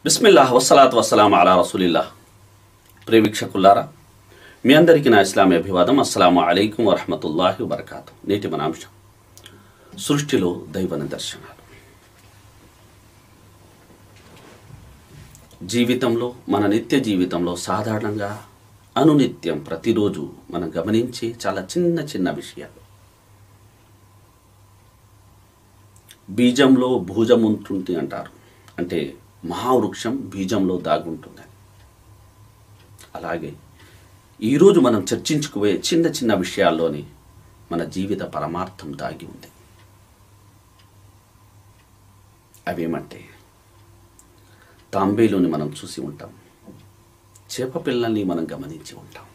బిస్మిల్లాహ్ వస్సలాత్ వస్సలాం అలా రసూలిల్లా ప్రేవీక్షకుల్లారా మీ అందరికీ నా ఇస్లామీ అభివాదం అస్సలాము అలైకుం వరహమతుల్లాహి వబర్కాతు నేటి మన అంశం సృష్టిలో దైవ నిదర్శనాలు జీవితంలో మన నిత్య జీవితంలో సాధారణంగా అనునిత్యం ప్రతిరోజు మనం గమనించే చాలా చిన్న చిన్న విషయాలు బీజంలో భూజం ఉంటుంది అంటారు అంటే మహావృక్షం బీజంలో దాగుంటుందని అలాగే ఈరోజు మనం చర్చించుకుపోయే చిన్న చిన్న విషయాల్లోని మన జీవిత పరమార్థం దాగి ఉంది అవేమంటే తాంబేలోని మనం చూసి ఉంటాం చేప పిల్లల్ని మనం గమనించి ఉంటాం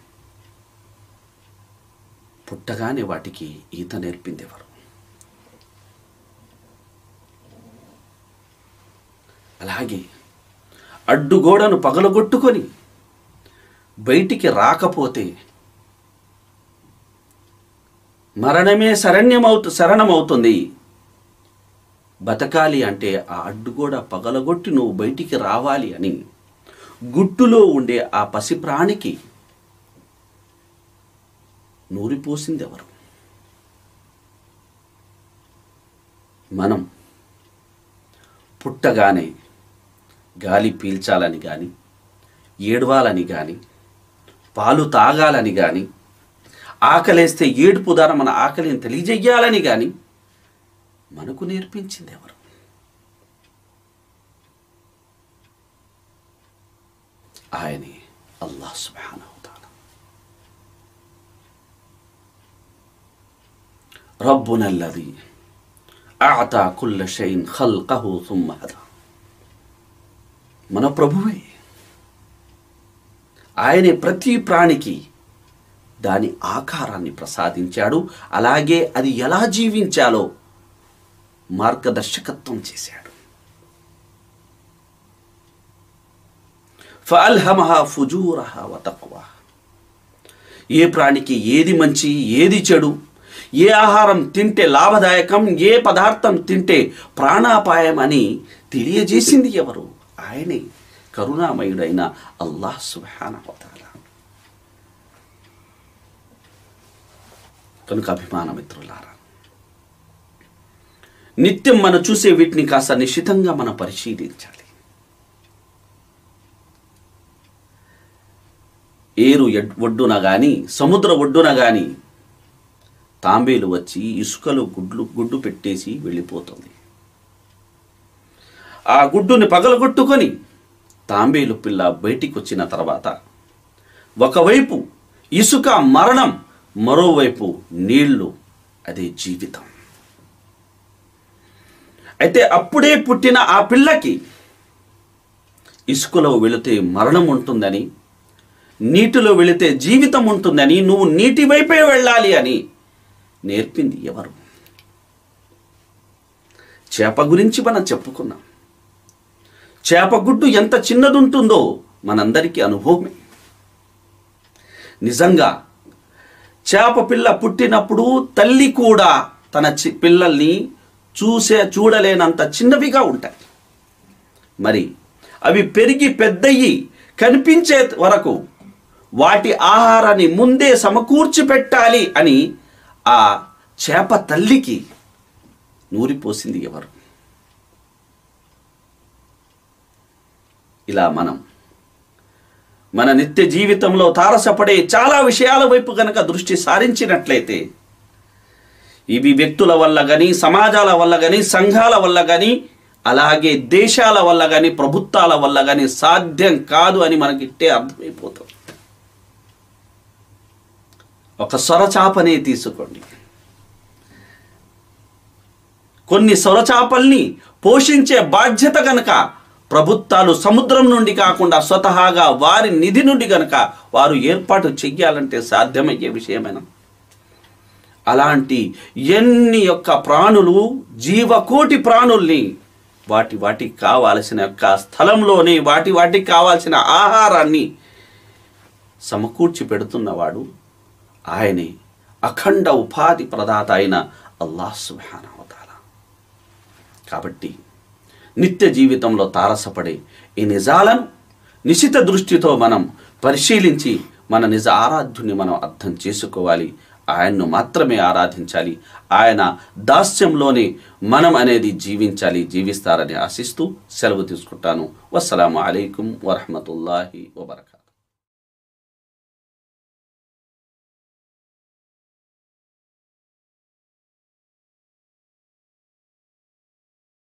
పుట్టగానే వాటికి ఈత నేర్పింది ఎవరు అలాగే అడ్డుగోడను పగలగొట్టుకొని బయటికి రాకపోతే మరణమే శరణ్యమవుతు శరణమవుతుంది బతకాలి అంటే ఆ అడ్డుగోడ పగలగొట్టి నువ్వు బయటికి రావాలి అని గుట్టులో ఉండే ఆ పసిప్రాణికి నూరిపోసింది ఎవరు మనం పుట్టగానే గాలి పీల్చాలని కానీ ఏడవాలని కానీ పాలు తాగాలని కానీ ఆకలేస్తే ఏడుపు ద్వారా మన ఆకలిని తెలియజేయాలని కానీ మనకు నేర్పించింది ఎవరు ఆయనే అల్లాహ్ సుబ్హానహు తాలా రబ్బున అల్లది అతా కుల్ల షైన్ ఖల్కహు థుమ్మ హదా మన ప్రభువే ఆయనే ప్రతి ప్రాణికి దాని ఆకారాన్ని ప్రసాదించాడు అలాగే అది ఎలా జీవించాలో మార్గదర్శకత్వం చేశాడు ఫల్హమహ ఫుజూరహ వతక్వా ఏ ప్రాణికి ఏది మంచి ఏది చెడు ఏ ఆహారం తింటే లాభదాయకం ఏ పదార్థం తింటే ప్రాణాపాయం అని తెలియజేసింది ఎవరు ఆయనే కరుణామయుడైన అల్లాహ్ సుబ్హానహువతాల కనుక అభిమాన మిత్రులారా నిత్యం మనం చూసే వీటిని కాస్త నిశ్చితంగా మనం పరిశీలించాలి ఏరు ఎడ్- ఒడ్డున కానీ సముద్ర ఒడ్డున కానీ తాంబేలు వచ్చి ఇసుకలో గుడ్లు గుడ్డు పెట్టేసి వెళ్ళిపోతుంది ఆ గుడ్డుని పగలగొట్టుకొని తాంబేలు పిల్ల బయటికి వచ్చిన తర్వాత ఒకవైపు ఇసుక మరణం మరోవైపు నీళ్లు అదే జీవితం అయితే అప్పుడే పుట్టిన ఆ పిల్లకి ఇసుకలో వెళితే మరణం ఉంటుందని నీటిలో వెళితే జీవితం ఉంటుందని నువ్వు నీటి వైపే వెళ్ళాలి అని నేర్పింది ఎవరు చేప గురించి మనం చెప్పుకున్నాం చేప గుడ్డు ఎంత చిన్నదుంటుందో మనందరికీ అనుభవమే నిజంగా చేప పిల్ల పుట్టినప్పుడు తల్లి కూడా తన చి పిల్లల్ని చూసే చూడలేనంత చిన్నవిగా ఉంటాయి మరి అవి పెరిగి పెద్దయి కనిపించే వరకు వాటి ఆహారాన్ని ముందే సమకూర్చి పెట్టాలి అని ఆ చేప తల్లికి నూరిపోసింది ఎవరు ఇలా మనం మన నిత్య జీవితంలో తారసపడే చాలా విషయాల వైపు గనక దృష్టి సారించినట్లయితే ఇవి వ్యక్తుల వల్ల కానీ సమాజాల వల్ల కానీ సంఘాల వల్ల కానీ అలాగే దేశాల వల్ల కానీ ప్రభుత్వాల వల్ల కానీ సాధ్యం కాదు అని మనకి ఇట్టే అర్థమైపోతుంది ఒక సొరచాపనే తీసుకోండి కొన్ని సొరచాపల్ని పోషించే బాధ్యత గనక ప్రభుత్వాలు సముద్రం నుండి కాకుండా స్వతహాగా వారి నిధి నుండి గనక వారు ఏర్పాటు చెయ్యాలంటే సాధ్యమయ్యే విషయమేనా అలాంటి ఎన్ని యొక్క ప్రాణులు జీవకోటి ప్రాణుల్ని వాటి వాటికి కావాల్సిన యొక్క స్థలంలోనే వాటి వాటికి కావాల్సిన ఆహారాన్ని సమకూర్చి పెడుతున్నవాడు ఆయనే అఖండ ఉపాధి ప్రదాత అయిన అల్లాహ్ సుబ్హానహు వ తఆలా కాబట్టి నిత్య జీవితంలో తారసపడే ఈ నిజాలను నిశిత దృష్టితో మనం పరిశీలించి మన నిజ ఆరాధ్యుని మనం అర్థం చేసుకోవాలి ఆయన్ను మాత్రమే ఆరాధించాలి ఆయన దాస్యంలోనే మనం అనేది జీవించాలి జీవిస్తారని ఆశిస్తూ సెలవు తీసుకుంటాను వస్సలాము అలైకుం వరహమతుల్లాహి వబర్కా